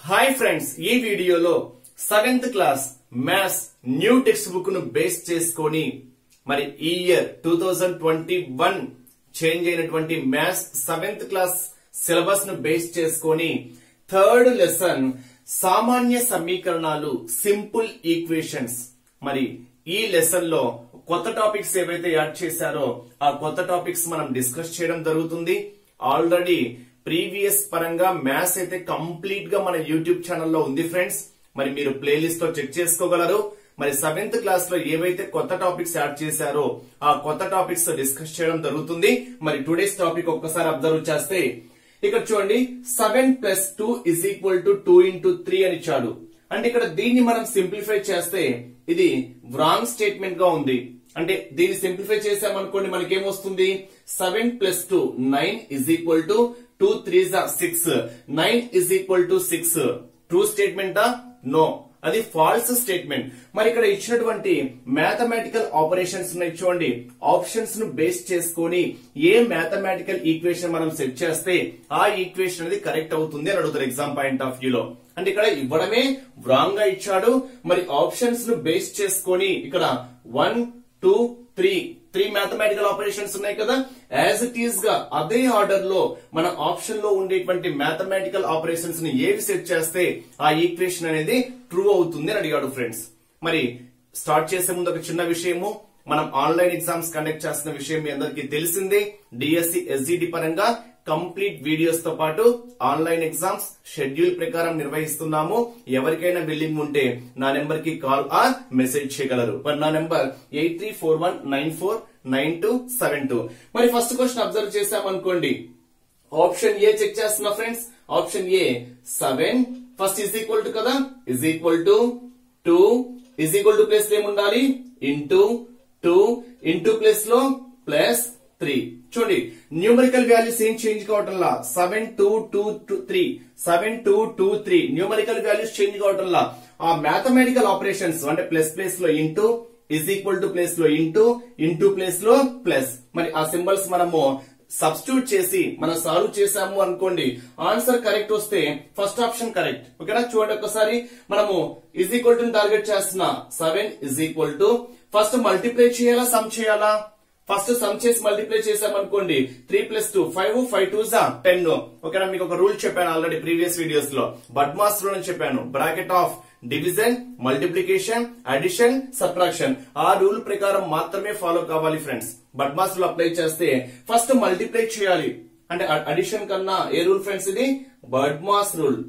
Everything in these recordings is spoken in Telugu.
హాయ్ ఫ్రెండ్స్ ఈ వీడియోలో seventh class maths new textbook ను బేస్ చేసుకొని మరి ఈ year two thousand twenty one change అయినటువంటి మ్యాథ్స్ సెవెంత్ క్లాస్ సిలబస్ ను బేస్ చేసుకొని థర్డ్ లెసన్ సామాన్య సమీకరణాలు సింపుల్ ఈక్వేషన్స్ మరి ఈ లెసన్ లో కొత్త టాపిక్స్ ఏవైతే యాడ్ చేశారో ఆ కొత్త టాపిక్స్ మనం డిస్కస్ చేయడం జరుగుతుంది ఆల్రెడీ ప్రీవియస్ పరంగా మ్యాథ్స్ అయితే కంప్లీట్ గా మన యూట్యూబ్ ఛానల్లో ఉంది ఫ్రెండ్స్ మరి మీరు ప్లేలిస్ట్ లో చెక్ చేసుకోగలరు మరి సెవెంత్ క్లాస్ లో ఏవైతే కొత్త టాపిక్స్ యాడ్ చేశారో ఆ కొత్త టాపిక్స్ డిస్కస్ చేయడం జరుగుతుంది మరి టుడేస్ టాపిక్ ఒక్కసారి అబ్జర్వ్ చేస్తే ఇక్కడ చూడండి seven plus two is equal to two into three అని ఇచ్చాడు అంటే ఇక్కడ దీన్ని మనం సింప్లిఫై చేస్తే ఇది రాంగ్ స్టేట్మెంట్ గా ఉంది అంటే దీన్ని సింప్లిఫై చేసామనుకోండి మనకేమొస్తుంది seven plus two nine is equal to two three six nine is equal to six true స్టేట్మెంటా నో అది ఫాల్స్ స్టేట్మెంట్ మరి ఇక్కడ ఇచ్చినటువంటి మ్యాథమెటికల్ ఆపరేషన్స్ ఉన్నాయి చూడండి ఆప్షన్స్ ను బేస్ చేసుకొని ఏ మ్యాథమెటికల్ ఈక్వేషన్ మనం సెట్ చేస్తే ఆ ఈక్వేషన్ అనేది కరెక్ట్ అవుతుంది అని అడుగుతారు ఎగ్జామ్ పాయింట్ ఆఫ్ వ్యూ లో అంటే ఇక్కడ ఇవ్వడమే రాంగ్ గా ఇచ్చాడు మరి ఆప్షన్స్ ను బేస్ చేసుకొని ఇక్కడ one two three three mathematical operations ఉన్నాయి కదా యాజ్ ఇట్ ఈస్ గా అదే ఆర్డర్ లో మన ఆప్షన్ లో ఉండేటువంటి మ్యాథమెటికల్ ఆపరేషన్స్ ని ఏవి సెట్ చేస్తే ఆ ఈక్వేషన్ అనేది ట్రూ అవుతుంది అని అడిగాడు ఫ్రెండ్స్ మరి స్టార్ట్ చేసే ముందు ఒక చిన్న విషయము మనం ఆన్లైన్ ఎగ్జామ్స్ కండక్ట్ చేస్తున్న విషయం మీ అందరికీ తెలిసిందే డిఎస్సి ఎస్జిటి పరంగా కంప్లీట్ వీడియోస్ తో పాటు ఆన్లైన్ ఎగ్జామ్స్ షెడ్యూల్ ప్రకారం నిర్వహిస్తున్నాము ఎవరికైనా బిల్లింగ్ ఉంటే నా నెంబర్ కి కాల్ ఆర్ మెసేజ్ చేయగలరు మరి నా number eight three four one nine four nine two seven two మరి ఫస్ట్ క్వశ్చన్ అబ్జర్వ్ చేసామనుకోండి ఆప్షన్ ఏ చెక్ చేస్తున్నా friends option A seven first is equal to కదా is equal to two is equal to place ఏముండాలి ఇంటూ టూ ఇంటూ ప్లేస్ లో ప్లస్ త్రీ చూడండి న్యూమరికల్ వాల్యూస్ ఏం చేంజ్ కావటంలా seven two two two three seven two two three numerical values change కావటంలా ఆ మ్యాథమెటికల్ ఆపరేషన్స్ అంటే ప్లస్ ప్లేస్ లో into is equal to place లో ఇంటూ ఇంటూ ప్లేస్ లో ప్లస్ మరి ఆ సింబల్స్ మనము సబ్స్టిట్యూట్ చేసి మనం సాల్వ్ చేసాము అనుకోండి ఆన్సర్ కరెక్ట్ వస్తే ఫస్ట్ ఆప్షన్ కరెక్ట్ ఓకేనా చూడండి ఒకసారి మనము ఇజ్ ఈక్వల్ టు టార్గెట్ చేస్తున్నా seven is equal to first multiply చేయాలా సమ్ చేయాలా ఫస్ట్ సమ్ చేసి మల్టిప్లై చేసామనుకోండి three plus two five five two జా టెన్ ఓకేనా మీకు ఒక రూల్ చెప్పాను ఆల్రెడీ ప్రీవియస్ వీడియోస్ లో బడ్మాస్ రూల్ అని చెప్పాను bracket of division multiplication addition subtraction ఆ రూల్ ప్రకారం మాత్రమే ఫాలో కావాలి ఫ్రెండ్స్ బడ్మాస్ రూల్ అప్లై చేస్తే ఫస్ట్ మల్టిప్లై చేయాలి అంటే అడిషన్ కన్నా ఏ రూల్ ఫ్రెండ్స్ ఇది బడ్మాస్ రూల్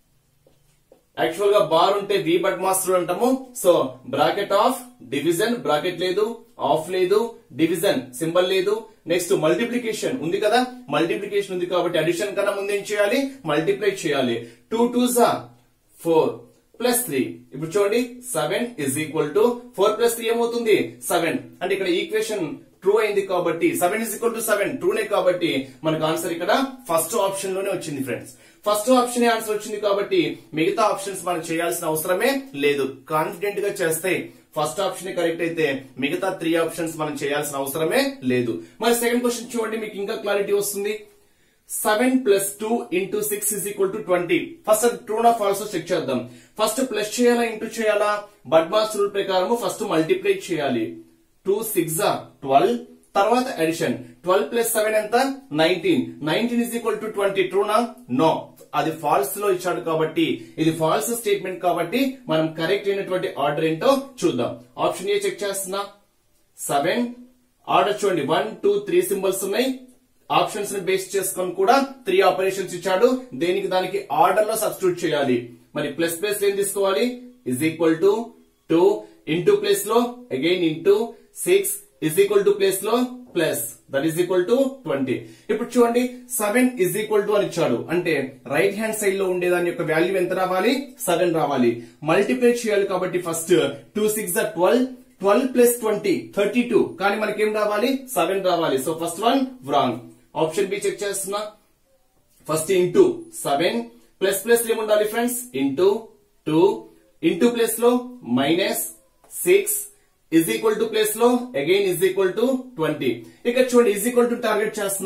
యాక్చువల్ గా బార్ ఉంటే వి బట్ మాస్టర్ అంటాము so bracket of division bracket లేదు ఆఫ్ లేదు డివిజన్ సింబల్ లేదు నెక్స్ట్ మల్టిప్లికేషన్ ఉంది కదా మల్టిప్లికేషన్ ఉంది కాబట్టి అడిషన్ కన్నా ముందు ఏం చేయాలి మల్టిప్లై చేయాలి టూ టూ జా ఫోర్ ప్లస్ త్రీ ఇప్పుడు చూడండి seven is equal to four plus three ఏమవుతుంది సెవెన్ అంటే ఇక్కడ ఈక్వేషన్ ట్రూ అయింది కాబట్టి seven is equal to seven ట్రూనే కాబట్టి మనకు ఆన్సర్ ఇక్కడ ఫస్ట్ ఆప్షన్ లోనే వచ్చింది ఫ్రెండ్స్ ఫస్ట్ ఆప్షన్ ఆన్సర్ వచ్చింది కాబట్టి మిగతా ఆప్షన్స్ మనం చేయాల్సిన అవసరమే లేదు కాన్ఫిడెంట్ గా చేస్తే ఫస్ట్ ఆప్షన్ కరెక్ట్ అయితే మిగతా త్రీ ఆప్షన్స్ మనం చేయాల్సిన అవసరమే లేదు మరి సెకండ్ క్వశ్చన్ చూడండి మీకు ఇంకా క్లారిటీ వస్తుంది seven plus two into six is equal to twenty first అది ట్రూ నా ఫాల్స్ చెక్ చేద్దాం ఫస్ట్ ప్లస్ చేయాలా ఇంటూ చేయాలా బడ్మాస్ రూల్ ప్రకారం ఫస్ట్ మల్టిప్లై చేయాలి టూ సిక్స్ ట్వెల్వ్ తర్వాత అడిషన్ ట్వెల్వ్ ప్లస్ సెవెన్ ఎంత nineteen nineteen is equal to twenty ట్రూనా నో అది ఫాల్స్ లో ఇచ్చాడు కాబట్టి ఇది ఫాల్స్ స్టేట్మెంట్ కాబట్టి మనం కరెక్ట్ అయినటువంటి ఆర్డర్ ఏంటో చూద్దాం ఆప్షన్ ఏ చెక్ చేస్తున్నా సెవెన్ ఆర్డర్ చూడండి వన్ టూ త్రీ సింబల్స్ ఉన్నాయి ఆప్షన్స్ ని బేస్ చేసుకొని కూడా త్రీ ఆపరేషన్స్ ఇచ్చాడు దేనికి దానికి ఆర్డర్ లో సబ్స్టిట్యూట్ చేయాలి మరి ప్లస్ ప్లస్ ఏం తీసుకోవాలి is equal to two into place లో again into six is equal to place లో plus that is equal to twenty ఇప్పుడు చూడండి సెవెన్ ఇజ్ ఈక్వల్ టు అని ఇచ్చాడు అంటే రైట్ హ్యాండ్ సైడ్ లో ఉండే దాని యొక్క వాల్యూ ఎంత రావాలి సెవెన్ రావాలి మల్టిప్లై చేయాలి కాబట్టి first two six twelve twelve plus twenty thirty two కానీ మనకేం రావాలి సెవెన్ రావాలి so first one wrong option B check చేస్తున్నా first into seven plus plus ఏముండాలి friends into two into place లో minus six is equal to place లో again is equal to twenty ఇక్కడ చూడండి ఇజ్ ఈక్వల్ టు టార్గెట్ చేస్తున్నా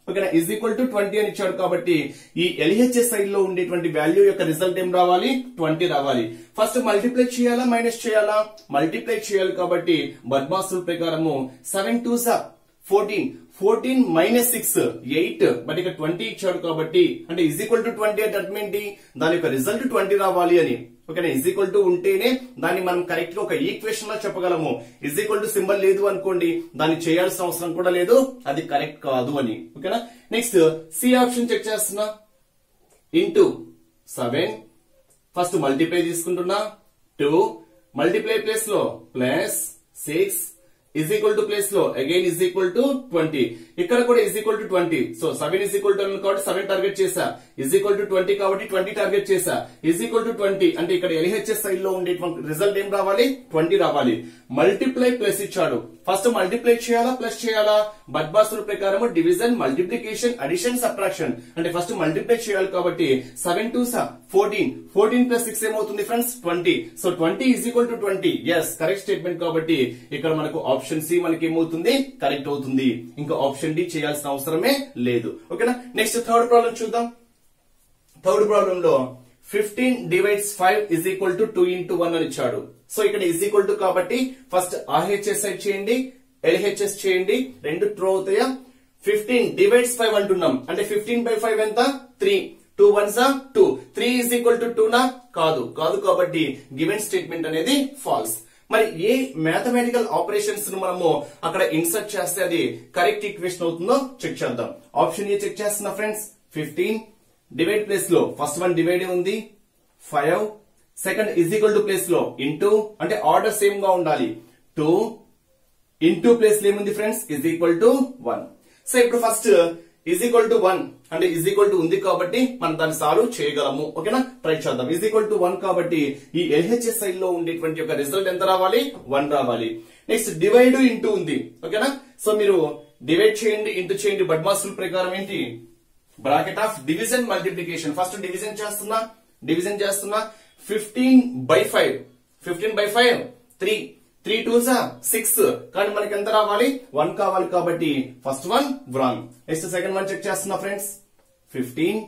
ఓకేనా ఇజ్ ఈక్వల్ టు ట్వంటీ అని ఇచ్చాడు కాబట్టి ఈ ఎల్హెచ్ఎస్ సైడ్ లో ఉండేటువంటి వాల్యూ యొక్క రిజల్ట్ ఏం రావాలి ట్వంటీ రావాలి ఫస్ట్ మల్టిప్లై చేయాలా మైనస్ చేయాలా మల్టిప్లై చేయాలి కాబట్టి బద్మాసుల ప్రకారము సెవెన్ టూ సా fourteen fourteen minus six eight but ఇక ట్వంటీ ఇచ్చాడు కాబట్టి అంటే ఇజ్ ఈక్వల్ టు ట్వంటీ అంటే అర్థం ఏంటి దాని యొక్క రిజల్ట్ ట్వంటీ రావాలి అని ఓకేనా ఇజ్ ఈక్వల్ టు ఉంటేనే దాన్ని మనం కరెక్ట్ గా ఒక ఈక్వేషన్ లో చెప్పగలము ఇజ్ ఈక్వల్ టు సింబల్ లేదు అనుకోండి దాన్ని చేయాల్సిన అవసరం కూడా లేదు అది కరెక్ట్ కాదు అని ఓకేనా నెక్స్ట్ సి ఆప్షన్ చెక్ చేస్తున్నా ఇంటూ సెవెన్ ఫస్ట్ మల్టిప్లై తీసుకుంటున్నా టూ మల్టిప్లై ప్లేస్ లో plus six is equal to place లో again is equal to twenty ఇక్కడ కూడా is equal to twenty so seven is equal to కాబట్టి సెవెన్ టార్గెట్ చేసా ఇజ్ ఈక్వల్ టు ట్వంటీ కాబట్టి ట్వంటీ టార్గెట్ చేసా ఇజ్ ఈక్వల్ టు ట్వంటీ అంటే ఇక్కడ ఎల్హెచ్ఎస్ సైడ్ లో ఉండేటువంటి రిజల్ట్ ఏం రావాలి ట్వంటీ రావాలి మల్టిప్లై ప్లస్ ఇచ్చాడు ఫస్ట్ మల్టిప్లై చేయాలా ప్లస్ చేయాలా బద్బాసుల ప్రకారం డివిజన్ మల్టిప్లికేషన్ అడిషన్ సబ్ట్రాక్షన్ అంటే ఫస్ట్ మల్టిప్లై చేయాలి కాబట్టి సెవెన్ టూ సా ఫోర్టీన్ ఫోర్టీన్ ప్లస్ సిక్స్ ఏమవుతుంది friends twenty so twenty is equal to twenty yes correct statement కాబట్టి ఇక్కడ మనకు ఆప్షన్ సి మనకి ఏమవుతుంది కరెక్ట్ అవుతుంది ఇంకా ఆప్షన్ డి చేయాల్సిన అవసరమే లేదు ఓకేనా నెక్స్ట్ థర్డ్ ప్రాబ్లం చూద్దాం థర్డ్ ప్రాబ్లం లో fifteen divides five is equal to two into one అని ఇచ్చాడు సో ఇక్కడ ఇజ్ ఈక్వల్ టు కాబట్టి ఫస్ట్ ఆర్హెచ్ఎస్ సైడ్ చేయండి ఎల్హెచ్ఎస్ చేయండి రెండు ట్రూ అవుతాయా ఫిఫ్టీన్ డివైడ్స్ ఫైవ్ అంటున్నాం అంటే ఫిఫ్టీన్ బై ఫైవ్ ఎంత three two once two three is equal to two నా కాదు కాదు కాబట్టి గివెన్ స్టేట్మెంట్ అనేది ఫాల్స్ మరి ఏ మ్యాథమెటికల్ ఆపరేషన్స్ ను మనము అక్కడ ఇన్సర్ట్ చేస్తే అది కరెక్ట్ ఈక్వేషన్ అవుతుందో చెక్ చేద్దాం ఆప్షన్ ఏ చెక్ చేస్తున్నా ఫ్రెండ్స్ ఫిఫ్టీన్ డివైడ్ ప్లేస్ లో ఫస్ట్ వన్ డివైడ్ ఉంది five second is equal to place లో ఇంటూ అంటే ఆర్డర్ సేమ్ గా ఉండాలి టూ ఇంటూ ప్లేస్ లో ఏముంది friends is equal to one so ఇప్పుడు first is equal to one అంటే ఇజ్ ఈక్వల్ టు ఉంది కాబట్టి మనం దాన్ని సాల్వ్ చేయగలము ఓకేనా ట్రై చేద్దాం ఇజ్ ఈక్వల్ టు వన్ కాబట్టి ఈ ఎల్హెచ్ఎస్ సైడ్ లో ఉండేటువంటి యొక్క రిజల్ట్ ఎంత రావాలి వన్ రావాలి నెక్స్ట్ డివైడ్ ఇంటూ ఉంది ఓకేనా సో మీరు డివైడ్ చేయండి ఇంటూ చేయండి బడ్మాస్టల్ ప్రకారం ఏంటి bracket of division multiplication first division చేస్తున్నా డివిజన్ చేస్తున్నా fifteen by five fifteen by five three three two సా సిక్స్ కానీ మనకి ఎంత రావాలి వన్ కావాలి కాబట్టి first one wrong next second one check చేస్తున్నా ఫ్రెండ్స్ ఫిఫ్టీన్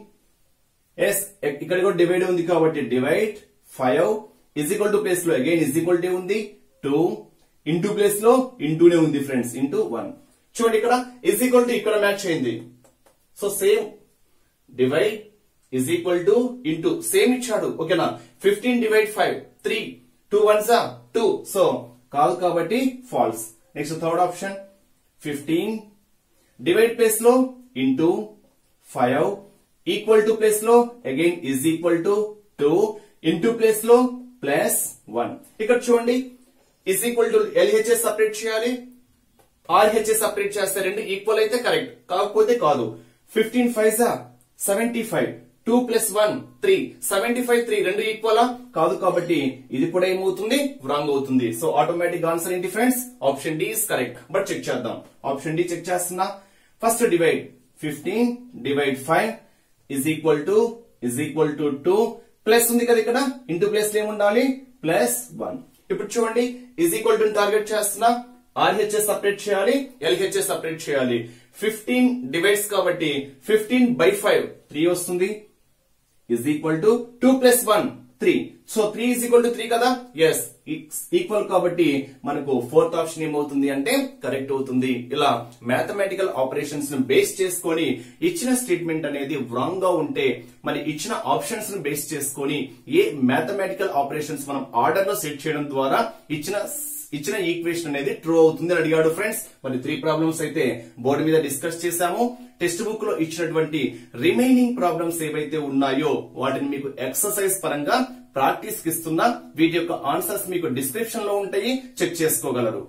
ఎస్ ఇక్కడ కూడా డివైడ్ ఉంది కాబట్టి divide five is equal to place లో అగైన్ ఇజ్ ఈక్వల్ టు ఉంది టూ ఇంటూ ప్లేస్ లో ఇంటూనే ఉంది ఫ్రెండ్స్ ఇంటూ వన్ చూడండి ఇక్కడ ఇజ్ ఈక్వల్ టు ఇక్కడ మ్యాచ్ అయింది so same divide is equal to into same ఇచ్చాడు ఓకేనా fifteen divide five three two once two so కాదు కాబట్టి false next third option fifteen divide place లో into five equal to place లో again is equal to two into place లో ప్లస్ వన్ ఇక్కడ చూడండి is equal to LHS separate చేయాలి ఆర్హెచ్ఎస్ సపరేట్ చేస్తే రెండు ఈక్వల్ అయితే కరెక్ట్ కాకపోతే కాదు ఫిఫ్టీన్ ఫైవ్ జా seventy five two plus one three seventy five three రెండు ఈక్వలా కాదు కాబట్టి ఇది కూడా ఏమవుతుంది రాంగ్ అవుతుంది సో ఆటోమేటిక్ ఆన్సర్ ఏంటి friends option D is correct but check చేద్దాం ఆప్షన్ డి చెక్ చేస్తున్నా first divide fifteen divide five is equal to is equal to two plus ఉంది కదా ఇక్కడ ఇంటూ ప్లస్ ఏముండాలి ప్లస్ వన్ ఇప్పుడు చూడండి ఇజ్ ఈక్వల్ టు టార్గెట్ చేస్తున్నా ఆర్హెచ్ఎస్ సపరేట్ చేయాలి ఎల్హెచ్ఎస్ సపరేట్ చేయాలి ఫిఫ్టీన్ డివైడ్స్ కాబట్టి ఫిఫ్టీన్ బై ఫైవ్ త్రీ వస్తుంది is equal to two plus one three so three is equal to three కదా ఎస్ ఈక్వల్ కాబట్టి మనకు ఫోర్త్ ఆప్షన్ ఏమవుతుంది అంటే కరెక్ట్ అవుతుంది ఇలా మ్యాథమెటికల్ ఆపరేషన్స్ ను బేస్ చేసుకొని ఇచ్చిన స్టేట్మెంట్ అనేది రాంగ్ గా ఉంటే మరి ఇచ్చిన ఆప్షన్స్ ను బేస్ చేసుకొని ఏ మ్యాథమెటికల్ ఆపరేషన్స్ మనం ఆర్డర్ లో సెట్ చేయడం ద్వారా ఇచ్చిన ఇచ్చిన ఈక్వేషన్ అనేది ట్రూ అవుతుంది అని అడిగాడు ఫ్రెండ్స్ మరి త్రీ ప్రాబ్లమ్స్ అయితే బోర్డు మీద డిస్కస్ చేశాము టెక్స్ట్ బుక్ లో ఇచ్చినటువంటి రిమైనింగ్ ప్రాబ్లమ్స్ ఏవైతే ఉన్నాయో వాటిని మీకు ఎక్సర్సైజ్ పరంగా ప్రాక్టీస్ కి ఇస్తున్నా వీటి యొక్క ఆన్సర్స్ మీకు డిస్క్రిప్షన్ లో ఉంటాయి చెక్ చేసుకోగలరు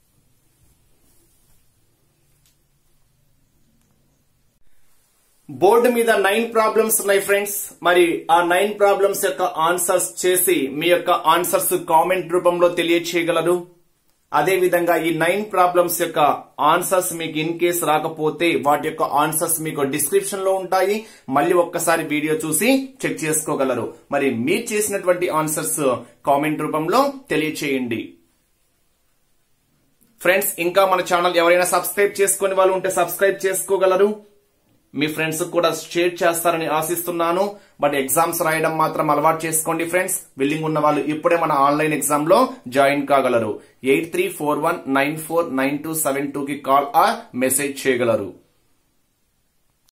బోర్డు మీద నైన్ ప్రాబ్లమ్స్ ఉన్నాయి ఫ్రెండ్స్ మరి ఆ నైన్ ప్రాబ్లమ్స్ యొక్క ఆన్సర్స్ చేసి మీ యొక్క ఆన్సర్స్ కామెంట్ రూపంలో తెలియచేయగలరు అదే విధంగా ఈ నైన్ ప్రాబ్లమ్స్ యొక్క ఆన్సర్స్ మీకు ఇన్ కేస్ రాకపోతే వాటి యొక్క ఆన్సర్స్ మీకు డిస్క్రిప్షన్ లో ఉంటాయి మళ్ళీ ఒక్కసారి వీడియో చూసి చెక్ చేసుకోగలరు మరి మీరు చేసినటువంటి ఆన్సర్స్ కామెంట్ రూపంలో తెలియచేయండి ఫ్రెండ్స్ ఇంకా మన ఛానల్ ఎవరైనా సబ్స్క్రైబ్ చేసుకుని వాళ్ళు ఉంటే సబ్స్క్రైబ్ చేసుకోగలరు మీ ఫ్రెండ్స్ కూడా షేర్ చేస్తారని ఆశిస్తున్నాను బట్ ఎగ్జామ్స్ రాయడం మాత్రం అలవాటు చేసుకోండి ఫ్రెండ్స్ విల్లింగ్ ఉన్న వాళ్ళు ఇప్పుడే మన ఆన్లైన్ ఎగ్జామ్ లో జాయిన్ కాగలరు eight three four one nine four nine two seven two కి కాల్ ఆర్ మెసేజ్ చేయగలరు